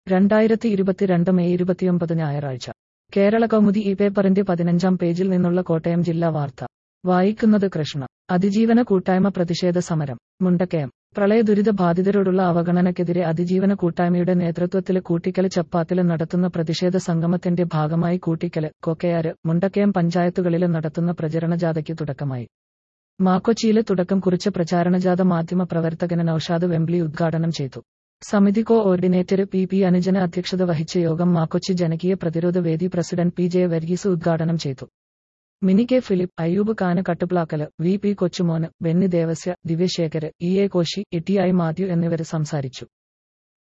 രണ്ടായിരത്തി ഇരുപത്തിരണ്ട് മെയ് ഇരുപത്തിയൊമ്പത് ഞായറാഴ്ച കേരള കൗമുദി ഈ പേപ്പറിന്റെ പതിനഞ്ചാം പേജിൽ നിന്നുള്ള കോട്ടയം ജില്ലാ വാർത്ത വായിക്കുന്നത് കൃഷ്ണ അതിജീവന കൂട്ടായ്മ പ്രതിഷേധ സമരം മുണ്ടക്കയം പ്രളയ ദുരിത ബാധിതരോടുള്ള അവഗണനയ്ക്കെതിരെ അതിജീവന കൂട്ടായ്മയുടെ നേതൃത്വത്തില് കൂട്ടിക്കല് ചപ്പാത്തില് നടത്തുന്ന പ്രതിഷേധ സംഗമത്തിന്റെ ഭാഗമായി കൂട്ടിക്കല് കൊക്കയാര് മുണ്ടക്കയം പഞ്ചായത്തുകളില് നടത്തുന്ന പ്രചരണജാഥയ്ക്ക് തുടക്കമായി മാക്കൊച്ചിയില് തുടക്കം കുറിച്ച പ്രചാരണജാഥ മാധ്യമ പ്രവർത്തകന് നൌഷാദ് വെംബ്ലി ഉദ്ഘാടനം ചെയ്തു സമിതി coordinator P P Anujana അധ്യക്ഷത വഹിച്ച യോഗം മാക്കൊച്ചി ജനകീയ പ്രതിരോധ വേദി പ്രസിഡന്റ് പി ജെ വർഗീസ് ഉദ്ഘാടനം ചെയ്തു mini K Philip Ayub Kana Kattuplackal V P Kochumon Benny Devasia Divyashekhar E A Koshy E T I Mathew എന്നിവർ സംസാരിച്ചു